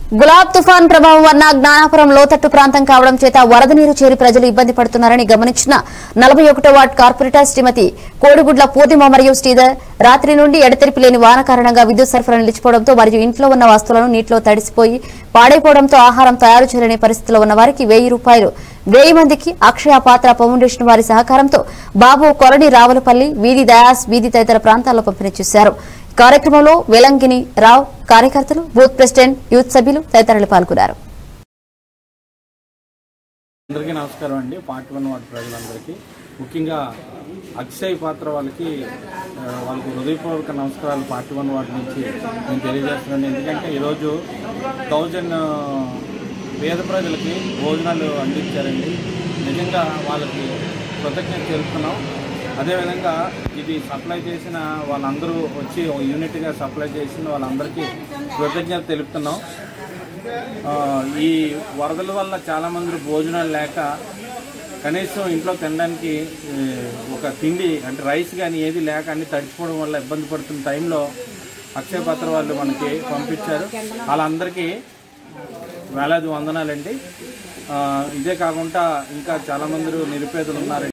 గులాబ్ తుఫాన్ ప్రభావం వల్ల జ్ఞానాపురం లోతట్టు ప్రాంతం కావడం చేత వరద నీరు చేరి ప్రజలు ఇబ్బంది పడుతున్నారని గమనించిన నలభై ఒకటో వార్డు కార్పొరేటర్ శ్రీమతి కోడిగుడ్ల పూర్ణిమ మరియు శ్రీధర్ రాత్రి నుండి ఎడతెరిపి లేని వాన కారణంగా విద్యుత్ సరఫరా నిలిచిపోవడంతో మరియు ఇంట్లో ఉన్న వస్తువులను నీటిలో తడిసిపోయి పాడైపోవడంతో ఆహారం తయారు చేయలేని పరిస్థితిలో ఉన్న వారికి వెయ్యి రూపాయలు వెయ్యి మందికి అక్షయ పాత్ర ఫౌండేషన్ వారి సహకారంతో బాబు కొరడి రావులపల్లి వీధి దయాస్ వీధి తదితర ప్రాంతాల్లో పంపిణీ చేశారు ఈ కార్యక్రమంలో వెలంగిని రావు కార్యకర్తలు బూత్ ప్రెసిడెంట్ యూత్ సభ్యులు తదితరులు పాల్గొన్నారు అందరికీ నమస్కారం అండి పార్ట్ వన్ వాటి ప్రజలందరికీ ముఖ్యంగా అక్షయ్ పాత్ర వాళ్ళకి ఆ, వాళ్ళకి హృదయపూర్వక నమస్కారాలు పార్ట్ వన్ వాటి నుంచి నేను తెలియజేస్తున్నాను ఎందుకంటే ఈరోజు థౌజండ్ పేద ప్రజలకి భోజనాలు అందించారండి నిజంగా వాళ్ళకి కృతజ్ఞత తెలుపుతున్నాం అదేవిధంగా ఇది సప్లై చేసిన వాళ్ళందరూ వచ్చి ఒక యూనిట్గా సప్లై చేసిన వాళ్ళందరికీ కృతజ్ఞత తెలుపుతున్నాం ఆ, ఈ వరదల వల్ల చాలా మంది భోజనాలు లేక కనీసం ఇంట్లో తినడానికి ఏ, ఒక తిండి అంటే రైస్ కానీ ఏది లేక అన్ని తడిచిపోవడం వల్ల ఇబ్బంది పడుతున్న టైంలో అక్షయ పాత్ర వాళ్ళు మనకి పంపించారు వాళ్ళందరికీ వేలాది వందనాలండి ఆ, ఇదే కాకుండా ఇంకా చాలా మంది నిరుపేదలు ఉన్నారు